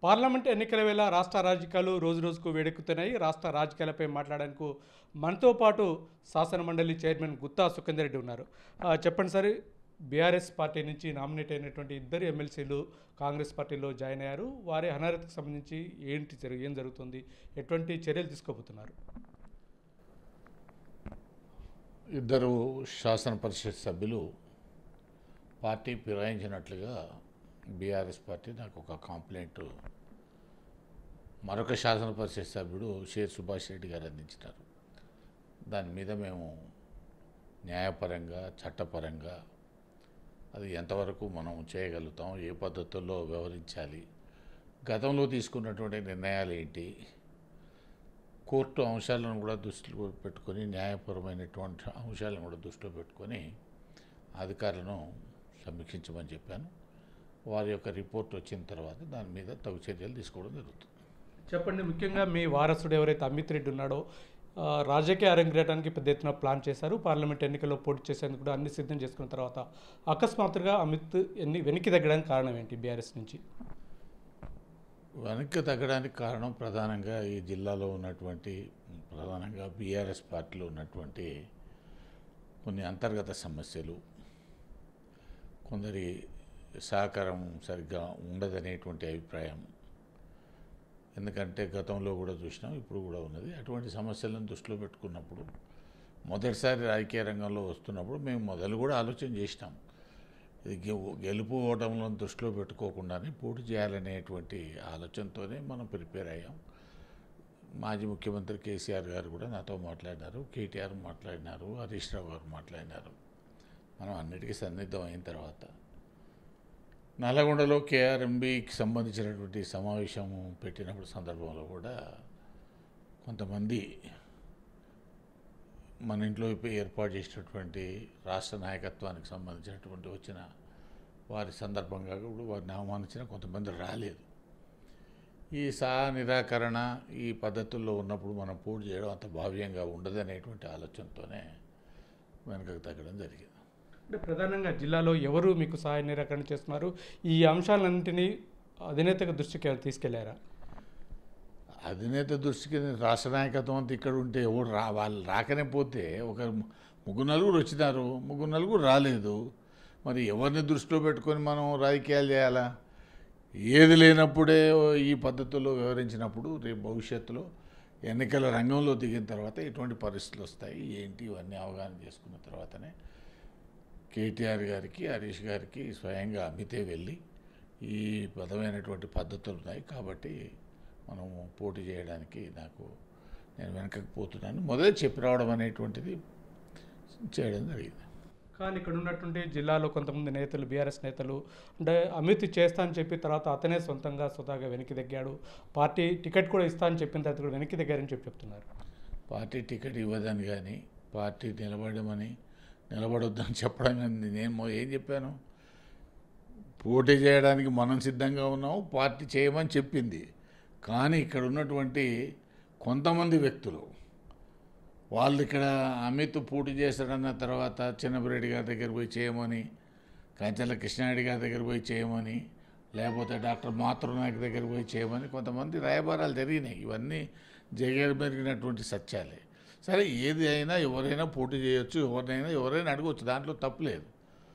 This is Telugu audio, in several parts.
పార్లమెంట్ ఎన్నికల వేళ రాష్ట్ర రాజకీయాలు రోజు రోజుకు వేడెక్కుతున్నాయి రాష్ట్ర రాజకీయాలపై మాట్లాడడానికి మనతో పాటు శాసన మండలి చైర్మన్ గుత్తా సుఖేందర్ రెడ్డి ఉన్నారు ఆ, చెప్పండి సార్ బీఆర్ఎస్ పార్టీ నుంచి నామినేట్ అయినటువంటి ఇద్దరు ఎమ్మెల్సీలు కాంగ్రెస్ పార్టీలో జాయిన్ అయ్యారు వారి అనర్హతకు సంబంధించి ఏంటి జరుగు ఏం జరుగుతుంది ఎటువంటి చర్యలు తీసుకోబోతున్నారు ఇద్దరు శాసన పరిషత్ సభ్యులు పార్టీ ఫిరాయించినట్లుగా బీఆర్ఎస్ పార్టీ నాకు ఒక కంప్లైంట్ మరొక శాసన పరిషత్ సభ్యుడు షేర్ సుభాష్ రెడ్డి గారు అందించినారు దాని మీద మేము న్యాయపరంగా చట్టపరంగా అది ఎంతవరకు మనం చేయగలుగుతాం ఏ పద్ధతుల్లో వ్యవహరించాలి గతంలో తీసుకున్నటువంటి నిర్ణయాలు ఏంటి కోర్టు అంశాలను కూడా దృష్టిలో పెట్టుకొని న్యాయపరమైనటువంటి అంశాలను కూడా దృష్టిలో పెట్టుకొని అధికారులను సమీక్షించమని చెప్పాను వారి యొక్క రిపోర్ట్ వచ్చిన తర్వాత దాని మీద తగు చర్యలు తీసుకోవడం జరుగుతుంది చెప్పండి ముఖ్యంగా మీ వారసుడు ఎవరైతే అమిత్ రెడ్డి ఉన్నాడో ఆ, రాజకీయ అరంగేయడానికి పెద్ద ఎత్తున ప్లాన్ చేశారు పార్లమెంట్ ఎన్నికల్లో పోటీ చేసేందుకు కూడా అన్ని సిద్ధం చేసుకున్న తర్వాత అకస్మాత్తుగా అమిత్ ఎన్ని వెనక్కి తగ్గడానికి కారణం ఏంటి బీఆర్ఎస్ నుంచి వెనక్కి తగ్గడానికి కారణం ప్రధానంగా ఈ జిల్లాలో ఉన్నటువంటి ప్రధానంగా బీఆర్ఎస్ పార్టీలో ఉన్నటువంటి కొన్ని అంతర్గత సమస్యలు కొందరి సహకారం సరిగ్గా ఉండదనేటువంటి అభిప్రాయం ఎందుకంటే గతంలో కూడా చూసినాం ఇప్పుడు కూడా ఉన్నది అటువంటి సమస్యలను దృష్టిలో పెట్టుకున్నప్పుడు మొదటిసారి రాజకీయ రంగంలో వస్తున్నప్పుడు మేము మొదలు కూడా ఆలోచన చేసినాం ఇది గె- గెలుపు ఓటములను దృష్టిలో పెట్టుకోకుండానే పోటీ చేయాలనేటువంటి ఆలోచనతోనే మనం ప్రిపేర్ అయ్యాం మాజీ ముఖ్యమంత్రి కేసీఆర్ గారు కూడా నాతో మాట్లాడినారు కేటీఆర్ మాట్లాడినారు హరీష్ రావు గారు మాట్లాడినారు మనం అన్నిటికీ సన్నిద్ధం అయిన తర్వాత నల్లగొండలో కేఆర్ఎంబికి సంబంధించినటువంటి సమావేశం పెట్టినప్పుడు సందర్భంలో కూడా కొంతమంది మన ఇంట్లో ఇప్పుడు ఏర్పాటు చేసినటువంటి రాష్ట్ర నాయకత్వానికి సంబంధించినటువంటి వచ్చిన వారి సందర్భంగా కూడా వారిని అవమానించిన కొంతమంది రాలేదు ఈ సా నిరాకరణ ఈ పద్ధతుల్లో ఉన్నప్పుడు మనం పోటీ చేయడం అంత భావ్యంగా ఉండదనేటువంటి ఆలోచనతోనే వెనకకు తగ్గడం జరిగింది అంటే ప్రధానంగా జిల్లాలో ఎవరు మీకు సహాయ నిరాకరణ చేస్తున్నారు ఈ అంశాలన్నింటినీ అధినేతకు దృష్టికి ఎవరు తీసుకెళ్లారా అధినేత దృష్టికి రాష్ట్ర నాయకత్వం అంతా ఇక్కడ ఉంటే ఎవరు రా వాళ్ళు రాకనే పోతే ఒక ముగ్గురు నలుగురు వచ్చినారు ముగ్గురు నలుగురు రాలేదు మరి ఎవరిని దృష్టిలో పెట్టుకొని మనం రాజకీయాలు చేయాలా ఏది లేనప్పుడే ఈ పద్ధతుల్లో వివరించినప్పుడు రేపు భవిష్యత్తులో ఎన్నికల రంగంలో దిగిన తర్వాత ఎటువంటి పరిస్థితులు వస్తాయి ఏంటి ఇవన్నీ అవగాహన చేసుకున్న తర్వాతనే కేటీఆర్ గారికి హరీష్ గారికి స్వయంగా అమితే వెళ్ళి ఈ పదమైనటువంటి పద్ధతులు ఉన్నాయి కాబట్టి మనము పోటీ చేయడానికి నాకు నేను వెనకకు పోతున్నాను మొదలే చెప్పి రావడం అనేటువంటిది చేయడం జరిగింది కానీ ఇక్కడ ఉన్నటువంటి జిల్లాలో కొంతమంది నేతలు బీఆర్ఎస్ నేతలు అంటే అమిత్ చేస్తా అని చెప్పి తర్వాత అతనే సొంతంగా స్వతహాగా వెనక్కి తగ్గాడు పార్టీ టికెట్ కూడా ఇస్తా అని చెప్పిన తర్వాత కూడా వెనక్కి తగ్గారని చెప్పి చెప్తున్నారు పార్టీ టికెట్ ఇవ్వదని కానీ పార్టీ నిలబడమని నిలబడొద్దని చెప్పడం కానీ నేను మొ- ఏం చెప్పాను పోటీ చేయడానికి మనం సిద్ధంగా ఉన్నాం పార్టీ చేయమని చెప్పింది కానీ ఇక్కడ ఉన్నటువంటి కొంతమంది వ్యక్తులు వాళ్ళు ఇక్కడ అమిత్ పోటీ చేస్తాడన్న తర్వాత చిన్నపిరెడ్డి గారి దగ్గర పోయి చేయమని కంచెల కృష్ణారెడ్డి గారి దగ్గర పోయి చేయమని లేకపోతే డాక్టర్ మాతృనాయక్ దగ్గర పోయి చేయమని కొంతమంది రాయబారాలు జరిగినాయి ఇవన్నీ జగమెరిగినటువంటి సత్యాలే సరే ఏది అయినా ఎవరైనా పోటీ చేయొచ్చు ఎవరినైనా ఎవరైనా అడగవచ్చు దాంట్లో తప్పులేదు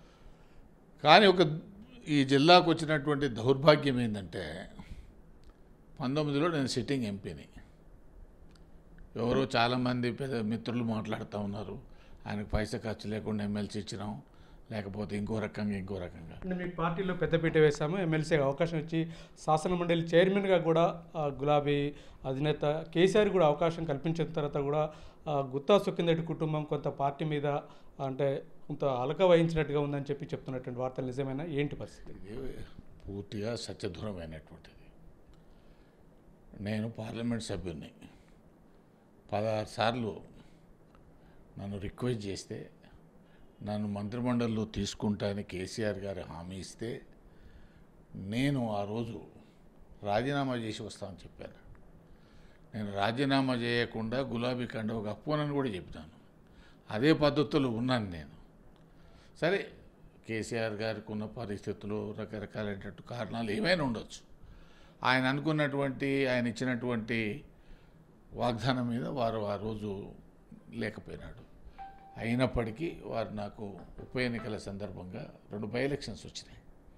కానీ ఒక ఈ జిల్లాకు వచ్చినటువంటి దౌర్భాగ్యం ఏంటంటే పంతొమ్మిదిలో నేను సిట్టింగ్ ఎంపీని ఎవరో చాలామంది పెద్ద మిత్రులు మాట్లాడుతూ ఉన్నారు ఆయనకు పైసా ఖర్చు లేకుండా ఎమ్మెల్సీ ఇచ్చినాం లేకపోతే ఇంకో రకంగా ఇంకో రకంగా అంటే మీ పార్టీలో పెద్దపీట వేశాము ఎమ్మెల్సీగా అవకాశం ఇచ్చి శాసన మండలి చైర్మన్గా కూడా ఆ, గులాబీ అధినేత కేసీఆర్ కూడా అవకాశం కల్పించిన తర్వాత కూడా ఆ, గుత్తా సుఖిందటి కుటుంబం కొంత పార్టీ మీద అంటే కొంత అలక వహించినట్టుగా ఉందని చెప్పి చెప్తున్నటువంటి వార్తలు నిజమైన ఏంటి పరిస్థితి ఇది పూర్తిగా సత్యదూరమైనటువంటిది నేను పార్లమెంట్ సభ్యుడిని పదహారు సార్లు నన్ను రిక్వెస్ట్ చేస్తే నన్ను మంత్రిమండలిలో తీసుకుంటానని కేసీఆర్ గారు హామీ ఇస్తే నేను ఆ రోజు రాజీనామా చేసి వస్తామని చెప్పాను నేను రాజీనామా చేయకుండా గులాబీ కండవ కప్పుకోనని కూడా చెప్పినాను అదే పద్ధతిలో ఉన్నాను నేను సరే కేసీఆర్ గారికి ఉన్న పరిస్థితులు రకరకాలైనటువంటి కారణాలు ఏమైనా ఉండొచ్చు ఆయన అనుకున్నటువంటి ఆయన ఇచ్చినటువంటి వాగ్దానం మీద వారు ఆ రోజు లేకపోయినాడు అయినప్పటికీ వారు నాకు ఉప ఎన్నికల సందర్భంగా రెండు బై ఎలక్షన్స్ వచ్చినాయి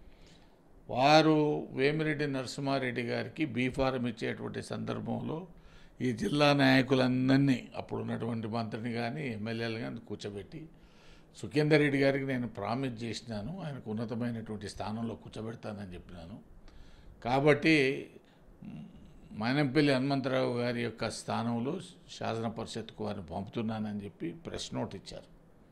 వారు వేమిరెడ్డి నరసింహారెడ్డి గారికి బీ ఫారం ఇచ్చేటువంటి సందర్భంలో ఈ జిల్లా నాయకులందరినీ అప్పుడు ఉన్నటువంటి మంత్రిని కానీ ఎమ్మెల్యేలు కానీ కూర్చోబెట్టి సుఖేందర్ రెడ్డి గారికి నేను ప్రామిస్ చేసినాను ఆయనకు ఉన్నతమైనటువంటి స్థానంలో కూర్చోబెడతానని చెప్పినాను కాబట్టి మైనంపల్లి హనుమంతరావు గారి యొక్క స్థానంలో శాసన పరిషత్కు వారిని పంపుతున్నానని చెప్పి ప్రెస్ నోట్ ఇచ్చారు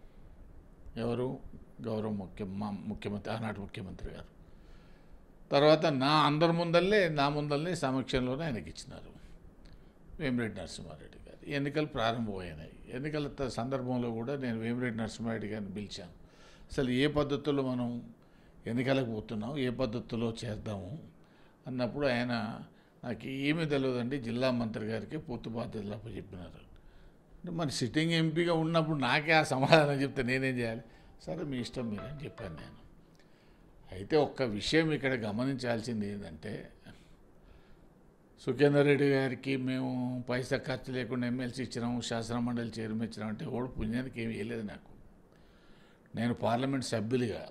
ఎవరు గౌరవ ముఖ్య మా ముఖ్యమంత్రి ఆనాటి ముఖ్యమంత్రి గారు తర్వాత నా అందరి ముందల్లే నా ముందల్లే సమక్షంలోనే ఆయనకి ఇచ్చినారు వేమిరెడ్డి నరసింహారెడ్డి గారు ఎన్నికలు ప్రారంభమైనాయి ఎన్నికల త- సందర్భంలో కూడా నేను వేమిరెడ్డి నరసింహారెడ్డి గారిని పిలిచాను అసలు ఏ పద్ధతుల్లో మనం ఎన్నికలకు పోతున్నాం ఏ పద్ధతిలో చేద్దాము అన్నప్పుడు ఆయన నాకు ఏమీ తెలియదండి జిల్లా మంత్రి గారికి పూర్తి బాధ్యతలు చెప్పినారు అంటే మరి సిట్టింగ్ ఎంపీగా ఉన్నప్పుడు నాకే ఆ సమాధానం చెప్తే నేనేం చేయాలి సరే మీ ఇష్టం మీరని చెప్పాను నేను అయితే ఒక్క విషయం ఇక్కడ గమనించాల్సింది ఏంటంటే సుఖేందర్ రెడ్డి గారికి మేము పైసా ఖర్చు లేకుండా ఎమ్మెల్సీ ఇచ్చినాము శాసన మండలి చైర్మన్ ఇచ్చినాం అంటే ఓడి పుణ్యానికి ఏమి వేయలేదు నాకు నేను పార్లమెంట్ సభ్యులుగా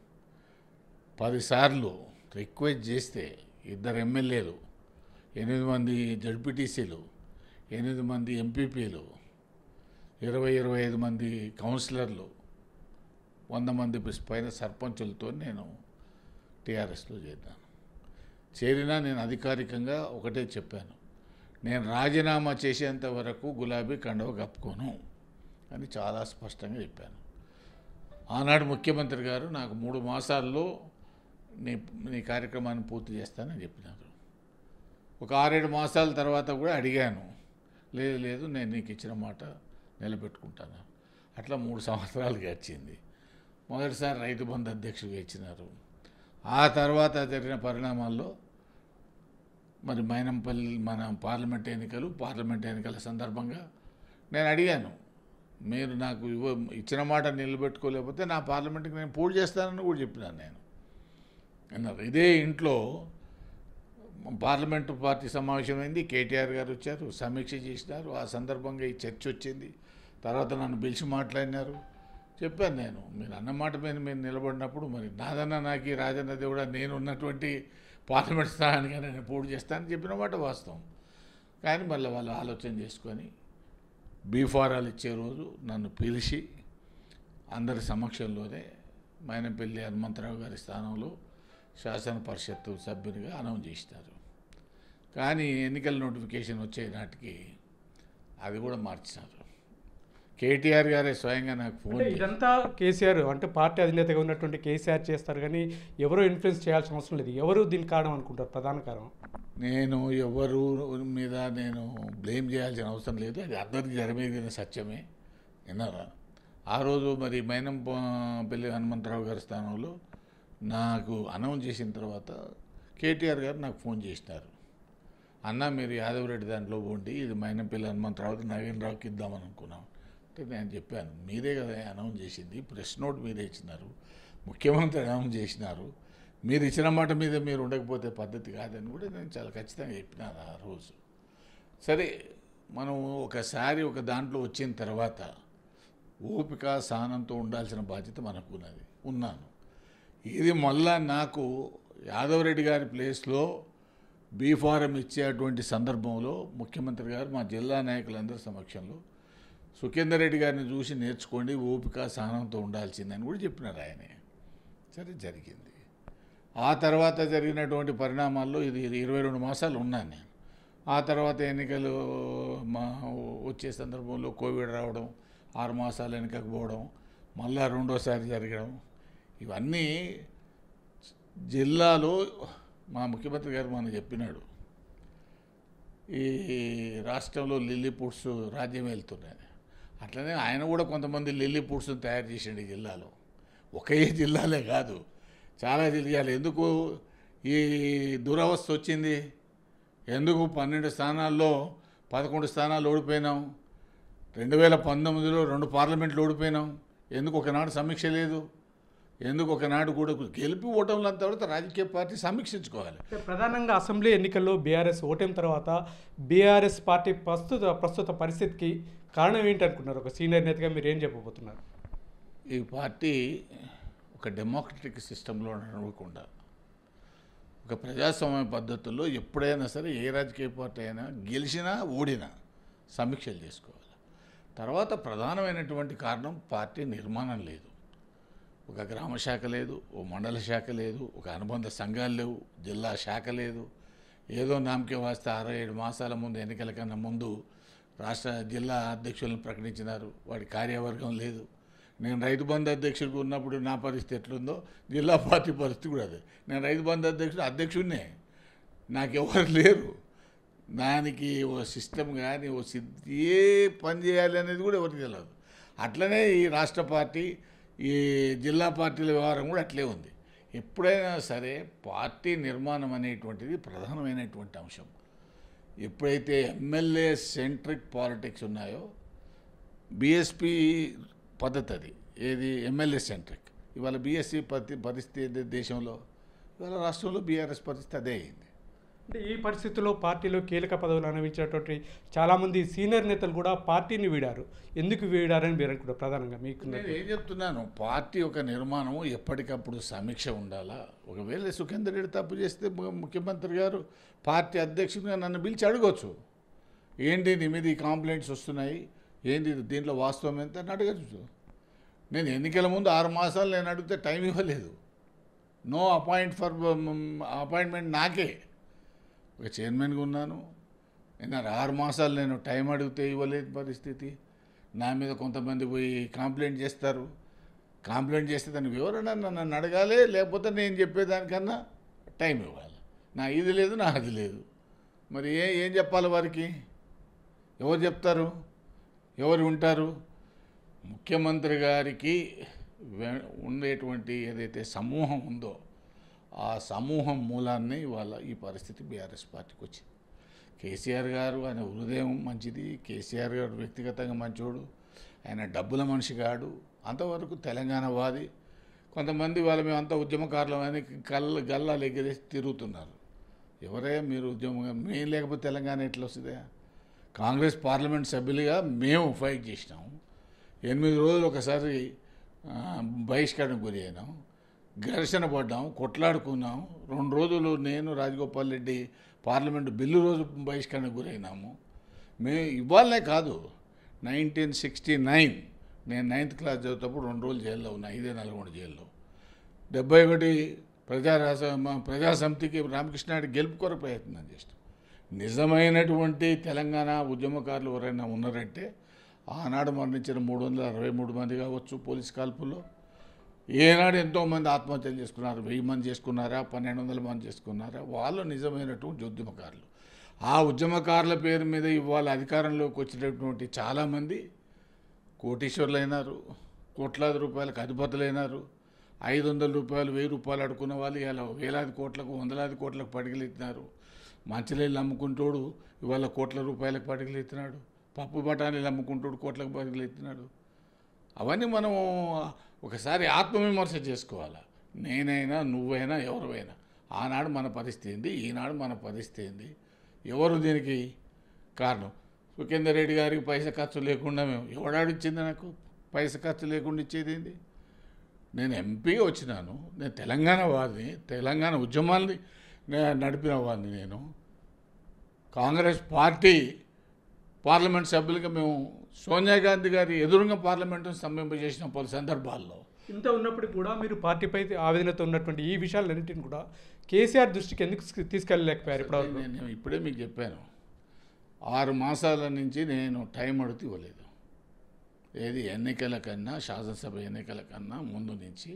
పదిసార్లు రిక్వెస్ట్ చేస్తే ఇద్దరు ఎమ్మెల్యేలు ఎనిమిది మంది జడ్పీటీసీలు ఎనిమిది మంది ఎంపీపీలు ఇరవై ఇరవై ఐదు మంది కౌన్సిలర్లు వంద మంది పైన సర్పంచులతో నేను టీఆర్ఎస్లో చేద్దాను చేరినా నేను అధికారికంగా ఒకటే చెప్పాను నేను రాజీనామా చేసేంత వరకు గులాబీ కండవ కప్పుకోను అని చాలా స్పష్టంగా చెప్పాను ఆనాడు ముఖ్యమంత్రి గారు నాకు మూడు మాసాల్లో నీ నీ కార్యక్రమాన్ని పూర్తి చేస్తానని చెప్పినారు ఒక ఆరేడు మాసాల తర్వాత కూడా అడిగాను లేదు లేదు నేను నీకు ఇచ్చిన మాట నిలబెట్టుకుంటాను అట్లా మూడు సంవత్సరాలు గడిచింది మొదటిసారి రైతు బంధు అధ్యక్షుడిగా ఇచ్చినారు ఆ తర్వాత జరిగిన పరిణామాల్లో మరి మైనంపల్లి మన పార్లమెంట్ ఎన్నికలు పార్లమెంట్ ఎన్నికల సందర్భంగా నేను అడిగాను మీరు నాకు ఇవ్వ ఇచ్చిన మాట నిలబెట్టుకోలేకపోతే నా పార్లమెంట్కి నేను పూజ చేస్తానని కూడా చెప్పినాను నేను అన్నారు ఇదే ఇంట్లో పార్లమెంటు పార్టీ సమావేశమైంది కేటీఆర్ గారు వచ్చారు సమీక్ష చేసినారు ఆ సందర్భంగా ఈ చర్చ వచ్చింది తర్వాత నన్ను పిలిచి మాట్లాడినారు చెప్పాను నేను మీరు అన్నమాట మీద మీరు నిలబడినప్పుడు మరి నాదన్న నాకు ఈ రాజన్న దేవుడా నేను ఉన్నటువంటి పార్లమెంట్ స్థానానికి నేను పోటీ చేస్తానని చెప్పిన మాట వాస్తవం కానీ మళ్ళీ వాళ్ళు ఆలోచన చేసుకొని బీఫారాలు ఇచ్చే రోజు నన్ను పిలిచి అందరి సమక్షంలోనే మైనపల్లి హనుమంతరావు గారి స్థానంలో శాసన పరిషత్తు సభ్యునిగా అనౌన్స్ చేసినారు కానీ ఎన్నికల నోటిఫికేషన్ వచ్చే నాటికి అది కూడా మార్చినారు కేటీఆర్ గారే స్వయంగా నాకు ఫోన్ అంటే చేసి ఇదంతా కేసీఆర్ అంటే పార్టీ అధినేతగా ఉన్నటువంటి కేసీఆర్ చేస్తారు కానీ ఎవరు ఇన్ఫ్లుయెన్స్ చేయాల్సిన అవసరం లేదు ఎవరు దీనికి కారణం అనుకుంటారు ప్రధాన కారణం నేను ఎవరు మీద నేను బ్లేమ్ చేయాల్సిన అవసరం లేదు అది అందరికీ జరగేదిన సత్యమే విన్నారా ఆ రోజు మరి మైనం పెళ్లి హనుమంతరావు గారి స్థానంలో నాకు అనౌన్స్ చేసిన తర్వాత కేటీఆర్ గారు నాకు ఫోన్ చేసినారు అన్న మీరు యాదవరెడ్డి దాంట్లో పోండి ఇది మైనంపల్లి హనుమంతరావు నవీన్ రావుకి ఇద్దామని అనుకున్నాం అంటే నేను చెప్పాను మీరే కదా అనౌన్స్ చేసింది ప్రెస్ నోట్ మీరే ఇచ్చినారు ముఖ్యమంత్రి అనౌన్స్ చేసినారు మీరు ఇచ్చిన మాట మీద మీరు ఉండకపోతే పద్ధతి కాదని కూడా నేను చాలా ఖచ్చితంగా చెప్పినాను ఆ రోజు సరే మనం ఒకసారి ఒక దాంట్లో వచ్చిన తర్వాత ఓపిక సహనంతో ఉండాల్సిన బాధ్యత మనకు ఉన్నది ఉన్నాను ఇది మళ్ళా నాకు యాదవరెడ్డి గారి ప్లేస్లో బీ ఫారం ఇచ్చేటువంటి సందర్భంలో ముఖ్యమంత్రి గారు మా జిల్లా నాయకులందరి సమక్షంలో సుఖేందర్ రెడ్డి గారిని చూసి నేర్చుకోండి ఓపిక సహనంతో ఉండాల్సిందని కూడా చెప్పినారు ఆయనే సరే జరిగింది ఆ తర్వాత జరిగినటువంటి పరిణామాల్లో ఇది ఇరవై రెండు మాసాలు ఉన్నాను నేను ఆ తర్వాత ఎన్నికలు మా వచ్చే సందర్భంలో కోవిడ్ రావడం ఆరు మాసాలు వెనుకకు పోవడం మళ్ళా రెండోసారి జరగడం ఇవన్నీ జిల్లాలో మా ముఖ్యమంత్రి గారు మనకు చెప్పినాడు ఈ రాష్ట్రంలో లిల్లీ పుడ్స్ రాజ్యం వెళ్తున్నాయి అట్లనే ఆయన కూడా కొంతమంది లిల్లీ పుడ్స్ని తయారు చేసిండు ఈ జిల్లాలో ఒకే జిల్లాలే కాదు చాలా జిల్లాలు ఎందుకు ఈ దురవస్థ వచ్చింది ఎందుకు పన్నెండు స్థానాల్లో పదకొండు స్థానాలు ఓడిపోయినాం రెండు వేల పంతొమ్మిదిలో రెండు పార్లమెంట్లు ఓడిపోయినాం ఎందుకు ఒకనాడు సమీక్ష లేదు ఎందుకు ఒకనాడు కూడా గెలిపి ఓటముల తర్వాత రాజకీయ పార్టీ సమీక్షించుకోవాలి అంటే ప్రధానంగా అసెంబ్లీ ఎన్నికల్లో బీఆర్ఎస్ ఓటమి తర్వాత బీఆర్ఎస్ పార్టీ ప్రస్తుత ప్రస్తుత పరిస్థితికి కారణం ఏంటి అనుకున్నారు ఒక సీనియర్ నేతగా మీరు ఏం చెప్పబోతున్నారు ఈ పార్టీ ఒక డెమోక్రటిక్ సిస్టంలో నడవకుండా ఒక ప్రజాస్వామ్య పద్ధతుల్లో ఎప్పుడైనా సరే ఏ రాజకీయ పార్టీ అయినా గెలిచినా ఓడినా సమీక్షలు చేసుకోవాలి తర్వాత ప్రధానమైనటువంటి కారణం పార్టీ నిర్మాణం లేదు ఒక గ్రామ శాఖ లేదు ఓ మండల శాఖ లేదు ఒక అనుబంధ సంఘాలు లేవు జిల్లా శాఖ లేదు ఏదో నామకే వాస్తే ఆరో ఏడు మాసాల ముందు ఎన్నికల కన్నా ముందు రాష్ట్ర జిల్లా అధ్యక్షులను ప్రకటించినారు వాడి కార్యవర్గం లేదు నేను రైతు బంధు అధ్యక్షుడికి ఉన్నప్పుడు నా పరిస్థితి ఎట్లుందో జిల్లా పార్టీ పరిస్థితి కూడా అదే నేను రైతు బంధు అధ్యక్షుడు అధ్యక్షుడినే నాకెవరు లేరు దానికి ఓ సిస్టమ్ కానీ ఓ సిద్ధి ఏ పని చేయాలి అనేది కూడా ఎవరికి తెలియదు అట్లనే ఈ రాష్ట్ర పార్టీ ఈ జిల్లా పార్టీల వ్యవహారం కూడా అట్లే ఉంది ఎప్పుడైనా సరే పార్టీ నిర్మాణం అనేటువంటిది ప్రధానమైనటువంటి అంశం ఎప్పుడైతే ఎమ్మెల్యే సెంట్రిక్ పాలిటిక్స్ ఉన్నాయో బీఎస్పీ పద్ధతి అది ఏది ఎమ్మెల్యే సెంట్రిక్ ఇవాళ బీఎస్సీ పద్ధతి పరిస్థితి ఏంది దేశంలో ఇవాళ రాష్ట్రంలో బీఆర్ఎస్ పరిస్థితి అదే అయింది అంటే ఈ పరిస్థితుల్లో పార్టీలో కీలక పదవులు అనుభవించినటువంటి చాలామంది సీనియర్ నేతలు కూడా పార్టీని వీడారు ఎందుకు వీడారని మీరు అనుకుంటారు ప్రధానంగా మీకు నేను ఏం చెప్తున్నాను పార్టీ ఒక నిర్మాణం ఎప్పటికప్పుడు సమీక్ష ఉండాలా ఒకవేళ సుఖేందర్ రెడ్డి తప్పు చేస్తే ము- ముఖ్యమంత్రి గారు పార్టీ అధ్యక్షుడిగా నన్ను పిలిచి అడగవచ్చు ఏంటి నీ మీద ఈ కాంప్లైంట్స్ వస్తున్నాయి ఏంటి ఇది? దీంట్లో వాస్తవం ఎంత అని అడగచ్చు నేను ఎన్నికల ముందు ఆరు మాసాలు నేను అడిగితే టైం ఇవ్వలేదు నో అపాయింట్ ఫర్ అపాయింట్మెంట్ నాకే ఒక చైర్మన్గా ఉన్నాను నేను ఆరు మాసాలు నేను టైం అడిగితే ఇవ్వలేదు పరిస్థితి నా మీద కొంతమంది పోయి కంప్లైంట్ చేస్తారు కంప్లైంట్ చేస్తే దానికి వివరణ నన్ను అడగాలి లేకపోతే నేను చెప్పేదానికన్నా టైం ఇవ్వాలి నా ఇది లేదు నా అది లేదు మరి ఏ ఏం చెప్పాలి వారికి ఎవరు చెప్తారు ఎవరు ఉంటారు ముఖ్యమంత్రి గారికి వె- ఉండేటువంటి ఏదైతే సమూహం ఉందో ఆ సమూహం మూలాన్ని ఇవాళ ఈ పరిస్థితి బీఆర్ఎస్ పార్టీకి వచ్చింది కేసీఆర్ గారు ఆయన హృదయం మంచిది కేసీఆర్ గారు వ్యక్తిగతంగా మంచోడు ఆయన డబ్బుల మనిషి కాడు అంతవరకు తెలంగాణ వాది కొంతమంది వాళ్ళ మేమంతా ఉద్యమకారులం అని కళ్ళ గల్లాలు ఎగిరేసి తిరుగుతున్నారు ఎవరే మీరు ఉద్యమం మేము లేకపోతే తెలంగాణ ఎట్లా వస్తుందా కాంగ్రెస్ పార్లమెంట్ సభ్యులుగా మేము ఫైట్ చేసినాం ఎనిమిది రోజులు ఒకసారి ఆ, బహిష్కరణకు గురి అయినాం ఘర్షణ పడ్డాం కొట్లాడుకున్నాం రెండు రోజులు నేను రాజగోపాల్ రెడ్డి పార్లమెంటు బిల్లు రోజు బహిష్కరణకు గురైనాము మే ఇవాళనే కాదు నైన్టీన్ సిక్స్టీ నైన్ నేను నైన్త్ క్లాస్ చదువుతప్పుడు రెండు రోజులు జైల్లో ఉన్నా ఇదే నల్గొండ జైల్లో డెబ్బై ఒకటి ప్రజారాస మా ప్రజాసమితికి రామకృష్ణారెడ్డి గెలుపు కొరకు ప్రయత్నం చేస్తాం నిజమైనటువంటి తెలంగాణ ఉద్యమకారులు ఎవరైనా ఉన్నారంటే ఆనాడు మరణించిన మూడు వందల అరవై మూడు మంది కావచ్చు పోలీస్ కాల్పుల్లో ఏనాడు ఎంతోమంది ఆత్మహత్యలు చేసుకున్నారు వెయ్యి మంది చేసుకున్నారా పన్నెండు వందల మంది చేసుకున్నారా వాళ్ళు నిజమైనటువంటి ఉద్యమకారులు ఆ ఉద్యమకారుల పేరు మీద ఇవాళ అధికారంలోకి వచ్చినటువంటి చాలామంది కోటీశ్వర్లైనారు కోట్లాది రూపాయలకు అధిపతులైనారు ఐదు వందల రూపాయలు వెయ్యి రూపాయలు అడుకున్న వాళ్ళు ఇలా వేలాది కోట్లకు వందలాది కోట్లకు పడిగలెత్తినారు మంచినీళ్ళు అమ్ముకుంటోడు ఇవాళ కోట్ల రూపాయలకు పడిగలెత్తినాడు పప్పు బఠానీలు అమ్ముకుంటోడు కోట్లకు పడిగలెత్తినాడు అవన్నీ మనం ఒకసారి ఆత్మవిమర్శ చేసుకోవాలి నేనైనా నువ్వైనా ఎవరైనా ఆనాడు మన పరిస్థితి ఏంది ఈనాడు మన పరిస్థితి ఏంది ఎవరు దీనికి కారణం సుఖేందర్ రెడ్డి గారికి పైసా ఖర్చు లేకుండా మేము ఎవడాడిచ్చింది నాకు పైసా ఖర్చు లేకుండా ఇచ్చేది ఏంది నేను ఎంపీగా వచ్చినాను నేను తెలంగాణ వాడిని తెలంగాణ ఉద్యమాల్ని నే- నడిపిన వాడిని నేను కాంగ్రెస్ పార్టీ పార్లమెంట్ సభ్యులుగా మేము సోనియా గాంధీ గారి ఎదురుగా పార్లమెంటును స్తంభింపజేసిన పలు సందర్భాల్లో ఇంత ఉన్నప్పటికీ కూడా మీరు పార్టీపై ఆవేదనతో ఉన్నటువంటి ఈ విషయాలన్నింటిని కూడా కేసీఆర్ దృష్టికి ఎందుకు తీసుకు- తీసుకెళ్ళలేకపోయారు ఇప్పటివరకు నేను ఇప్పుడే మీకు చెప్పాను ఆరు మాసాల నుంచి నేను టైం అడిగితే ఇవ్వలేదు ఏది ఎన్నికల కన్నా శాసనసభ ఎన్నికల కన్నా ముందు నుంచి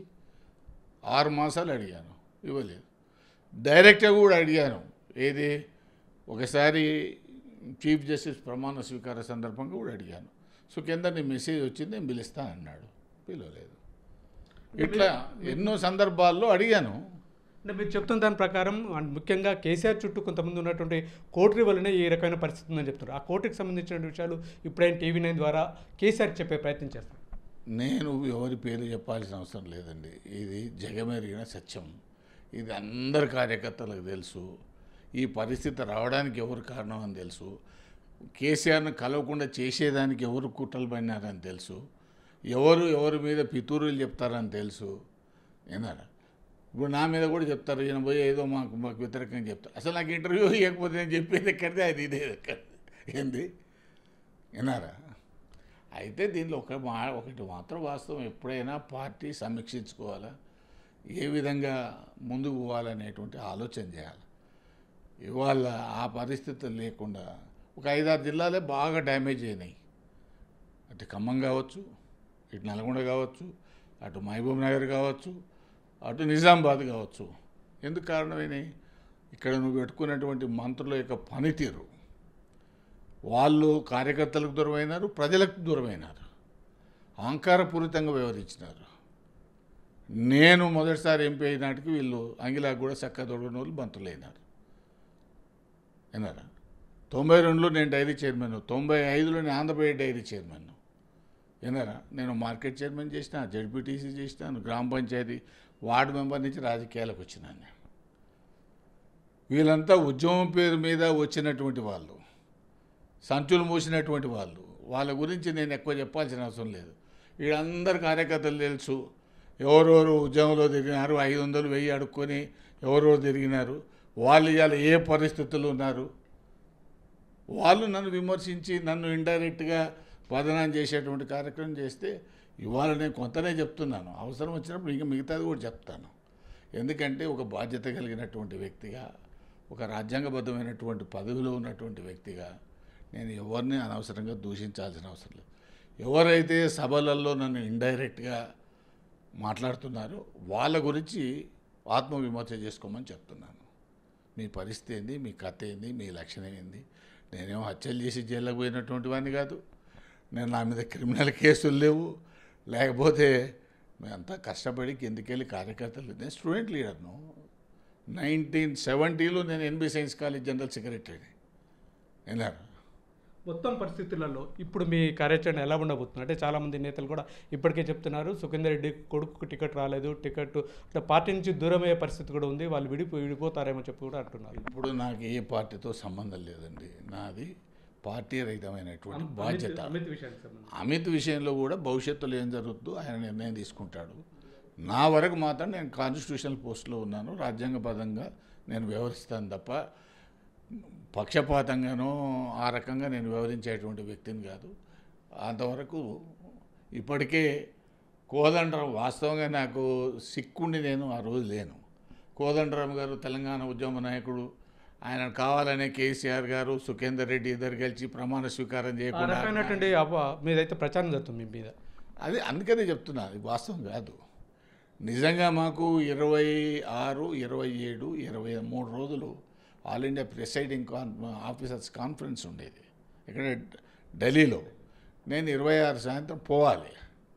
ఆరు మాసాలు అడిగాను ఇవ్వలేదు డైరెక్ట్గా కూడా అడిగాను ఏది ఒకసారి చీఫ్ జస్టిస్ ప్రమాణ స్వీకార సందర్భంగా కూడా అడిగాను సో కింద నీ మెసేజ్ వచ్చింది నేను పిలుస్తా అన్నాడు పిలవలేదు ఇట్లా ఎన్నో సందర్భాల్లో అడిగాను అంటే మీరు చెప్తున్న దాని ప్రకారం అండ్ ముఖ్యంగా కేసీఆర్ చుట్టూ కొంతమంది ఉన్నటువంటి కోటరీ వల్లనే ఈ రకమైన పరిస్థితి ఉందని చెప్తున్నారు ఆ కోర్టుకి సంబంధించిన విషయాలు ఇప్పుడైనా టీవీ నైన్ ద్వారా కేసీఆర్ చెప్పే ప్రయత్నం చేస్తారు నేను ఎవరి పేరు చెప్పాల్సిన అవసరం లేదండి ఇది జగమెరిగిన సత్యం ఇది అందరి కార్యకర్తలకు తెలుసు ఈ పరిస్థితి రావడానికి ఎవరు కారణం అని తెలుసు కేసీఆర్ను కలవకుండా చేసేదానికి ఎవరు కుట్రలు పడినారని తెలుసు ఎవరు ఎవరి మీద పితూరులు చెప్తారని తెలుసు ఏనారా ఇప్పుడు నా మీద కూడా చెప్తారు ఈయన పోయి ఏదో మాకు మాకు వ్యతిరేకంగా చెప్తారు అసలు నాకు ఇంటర్వ్యూ ఇవ్వకపోతే నేను చెప్పేది ఎక్కడిదే అది ఇదే ఎక్కడ ఏంది విన్నారా అయితే దీనిలో ఒక మా ఒకటి మాత్రం వాస్తవం ఎప్పుడైనా పార్టీ సమీక్షించుకోవాలా ఏ విధంగా ముందుకు పోవాలనేటువంటి ఆలోచన చేయాలి ఇవాళ ఆ పరిస్థితులు లేకుండా ఒక ఐదారు జిల్లాలే బాగా డ్యామేజ్ అయినాయి అటు ఖమ్మం కావచ్చు ఇటు నల్గొండ కావచ్చు అటు మహబూబ్ నగర్ కావచ్చు అటు నిజామాబాద్ కావచ్చు ఎందుకు కారణమైనాయి ఇక్కడ నువ్వు పెట్టుకున్నటువంటి మంత్రుల యొక్క పనితీరు వాళ్ళు కార్యకర్తలకు దూరమైనారు ప్రజలకు దూరమైనారు అహంకారపూరితంగా వ్యవహరించినారు నేను మొదటిసారి ఎంపీ అయినాటికి వీళ్ళు అంగిలాకు కూడా చక్క దొరకని వాళ్ళు మంత్రులైనారు విన్నారా తొంభై రెండులో నేను డైరీ చైర్మన్ తొంభై ఐదులో నేను ఆంధ్రప్రదేశ్ డైరీ చైర్మన్ విన్నారా నేను మార్కెట్ చైర్మన్ చేసిన జడ్పీటీసీ చేసినాను గ్రామ పంచాయతీ వార్డు మెంబర్ నుంచి రాజకీయాలకు వచ్చినాను నేను వీళ్ళంతా ఉద్యమం పేరు మీద వచ్చినటువంటి వాళ్ళు సంచులు మూసినటువంటి వాళ్ళు వాళ్ళ గురించి నేను ఎక్కువ చెప్పాల్సిన అవసరం లేదు వీళ్ళందరు కార్యకర్తలు తెలుసు ఎవరెవరు ఉద్యమంలో తిరిగినారు ఐదు వందలు వెయ్యి అడుక్కొని ఎవరెవరు తిరిగినారు వాళ్ళు ఇవాళ ఏ పరిస్థితుల్లో ఉన్నారు వాళ్ళు నన్ను విమర్శించి నన్ను ఇండైరెక్ట్గా బదనాం చేసేటువంటి కార్యక్రమం చేస్తే ఇవాళ నేను కొంతనే చెప్తున్నాను అవసరం వచ్చినప్పుడు ఇంకా మిగతాది కూడా చెప్తాను ఎందుకంటే ఒక బాధ్యత కలిగినటువంటి వ్యక్తిగా ఒక రాజ్యాంగబద్ధమైనటువంటి పదవిలో ఉన్నటువంటి వ్యక్తిగా నేను ఎవరిని అనవసరంగా దూషించాల్సిన అవసరం లేదు ఎవరైతే సభలలో నన్ను ఇండైరెక్ట్గా మాట్లాడుతున్నారో వాళ్ళ గురించి ఆత్మవిమర్శ చేసుకోమని చెప్తున్నాను మీ పరిస్థితి ఏంది మీ కథ ఏంది మీ లక్షణం ఏంది నేనేమో హత్యలు చేసి జైల్లోకి పోయినటువంటి వాడిని కాదు నేను నా మీద క్రిమినల్ కేసులు లేవు లేకపోతే మేమంతా కష్టపడి కిందికెళ్ళి కార్యకర్తలు నేను స్టూడెంట్ లీడర్ను నైన్టీన్ సెవెంటీలో నేను ఎన్బి సైన్స్ కాలేజ్ జనరల్ సెక్రటరీని విన్నారు మొత్తం పరిస్థితులలో ఇప్పుడు మీ కార్యాచరణ ఎలా ఉండబోతుంది అంటే చాలామంది నేతలు కూడా ఇప్పటికే చెప్తున్నారు సుఖేందర్ రెడ్డి కొడుకు టికెట్ రాలేదు టికెట్ అంటే పార్టీ నుంచి దూరం అయ్యే పరిస్థితి కూడా ఉంది వాళ్ళు విడిపో విడిపోతారేమో చెప్పి కూడా అంటున్నారు ఇప్పుడు నాకు ఏ పార్టీతో సంబంధం లేదండి నాది పార్టీ రహితమైనటువంటి బాధ్యత అమిత్- అమిత్ విషయానికి సంబంధించి అమిత్ విషయంలో కూడా భవిష్యత్తులో ఏం జరుగుతుందో ఆయన నిర్ణయం తీసుకుంటాడు నా వరకు మాత్రం నేను కాన్స్టిట్యూషనల్ పోస్ట్లో ఉన్నాను రాజ్యాంగబద్ధంగా నేను వ్యవహరిస్తాను తప్ప పక్షపాతంగానో ఆ రకంగా నేను వ్యవహరించేటువంటి వ్యక్తిని కాదు అంతవరకు ఇప్పటికే కోదండరాం వాస్తవంగా నాకు సిక్కుండి నేను ఆ రోజు లేను కోదండరాం గారు తెలంగాణ ఉద్యమ నాయకుడు ఆయన కావాలనే కేసీఆర్ గారు సుఖేందర్ రెడ్డి ఇద్దరు కలిసి ప్రమాణ స్వీకారం ఆ చేయకుండా రకమైనటువంటి అవ్వ మీదైతే ప్రచారం జరుగుతుంది మీ మీద అదే అందుకనే చెప్తున్నా అది వాస్తవం కాదు నిజంగా మాకు ఇరవై ఆరు ఇరవై ఏడు ఇరవై మూడు రోజులు all India presiding con officers conference ఉండేది ఇక్కడ ఢిల్లీలో నేను ఇరవై ఆరు సాయంత్రం పోవాలి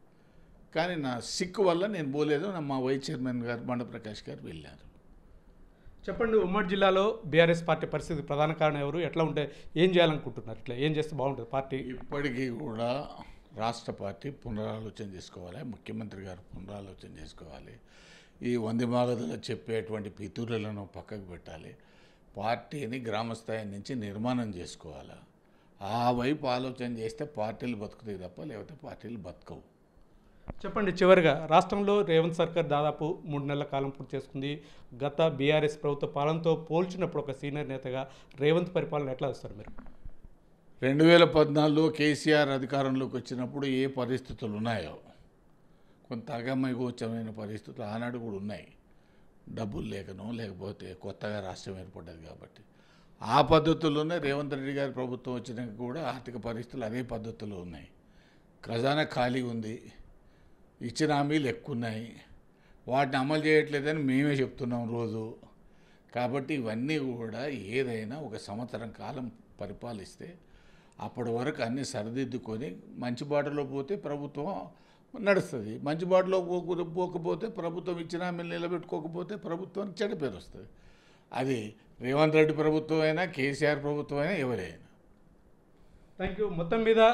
కానీ నా సిక్ వల్ల నేను పోలేదు నా మా వైస్ చైర్మన్ గారు బండప్రకాష్ గారు వెళ్ళారు చెప్పండి ఉమ్మడి జిల్లాలో బీఆర్ఎస్ పార్టీ పరిస్థితి ప్రధాన కారణం ఎవరు ఎట్లా ఉంటే ఏం చేయాలనుకుంటున్నారు ఇట్లా ఏం చేస్తే బాగుంటుంది పార్టీ ఇప్పటికీ కూడా రాష్ట్ర పార్టీ పునరాలోచన చేసుకోవాలి ముఖ్యమంత్రి గారు పునరాలోచన చేసుకోవాలి ఈ వంది మాగదులు చెప్పేటువంటి పితూరులను పక్కకు పెట్టాలి పార్టీని గ్రామస్థాయి నుంచి నిర్మాణం చేసుకోవాలి ఆ వైపు ఆలోచన చేస్తే పార్టీలు బతుకుతాయి తప్ప లేకపోతే పార్టీలు బతకవు చెప్పండి చివరిగా రాష్ట్రంలో రేవంత్ సర్కార్ దాదాపు మూడు నెలల కాలం పూర్తి చేసుకుంది గత బీఆర్ఎస్ ప్రభుత్వ పాలనతో పోల్చినప్పుడు ఒక సీనియర్ నేతగా రేవంత్ పరిపాలన ఎట్లా వస్తారు మీరు రెండు వేల పద్నాలుగులో కేసీఆర్ అధికారంలోకి వచ్చినప్పుడు ఏ పరిస్థితులు ఉన్నాయో కొంత అగమ్యగోచరమైన పరిస్థితులు ఆనాడు కూడా ఉన్నాయి డబ్బులు లేకనో లేకపోతే కొత్తగా రాష్ట్రం ఏర్పడ్డది కాబట్టి ఆ పద్ధతుల్లోనే రేవంత్ రెడ్డి గారి ప్రభుత్వం వచ్చినాక కూడా ఆర్థిక పరిస్థితులు అదే పద్ధతిలో ఉన్నాయి ఖజానా ఖాళీ ఉంది ఇచ్చిన హామీలు ఎక్కువ ఉన్నాయి వాటిని అమలు చేయట్లేదని మేమే చెప్తున్నాం రోజు కాబట్టి ఇవన్నీ కూడా ఏదైనా ఒక సంవత్సరం కాలం పరిపాలిస్తే అప్పటి వరకు అన్నీ సరిదిద్దుకొని మంచి బాటలో పోతే ప్రభుత్వం నడుస్తుంది మంచి బాటలో పోకు పోకపోతే ప్రభుత్వం ఇచ్చిన హామీలు నిలబెట్టుకోకపోతే ప్రభుత్వానికి చెడ్డ పేరు వస్తుంది అది రేవంత్ రెడ్డి ప్రభుత్వం అయినా కేసీఆర్ ప్రభుత్వం అయినా ఎవరైనా థ్యాంక్ యూ మొత్తం మీద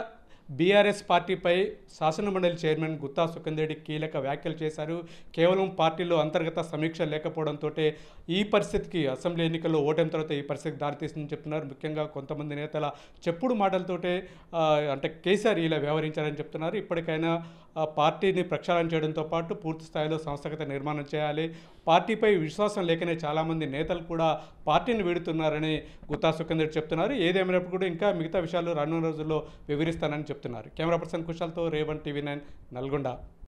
బీఆర్ఎస్ పార్టీపై శాసనమండలి చైర్మన్ గుత్తా సుఖేందర్ రెడ్డి కీలక వ్యాఖ్యలు చేశారు కేవలం పార్టీలో అంతర్గత సమీక్ష లేకపోవడంతో ఈ పరిస్థితికి అసెంబ్లీ ఎన్నికల్లో ఓటమి తర్వాత ఈ పరిస్థితికి దారితీస్తుందని చెప్తున్నారు ముఖ్యంగా కొంతమంది నేతల చెప్పుడు మాటలతోటే ఆ, అంటే కేసీఆర్ ఇలా వ్యవహరించారని చెప్తున్నారు ఇప్పటికైనా ఆ, పార్టీని ప్రక్షాళన చేయడంతో పాటు పూర్తి స్థాయిలో సంస్థాగత నిర్మాణం చేయాలి పార్టీపై విశ్వాసం లేకనే చాలామంది నేతలు కూడా పార్టీని వీడుతున్నారని గుత్తా సుఖేందర్ రెడ్డి చెప్తున్నారు ఏదేమైనప్పుడు కూడా ఇంకా మిగతా విషయాలు రానున్న రోజుల్లో వివరిస్తానని చెప్తున్నారు కెమెరా పర్సన్ కుశాల్తో రేవన్ టీవీ నైన్ నల్గొండ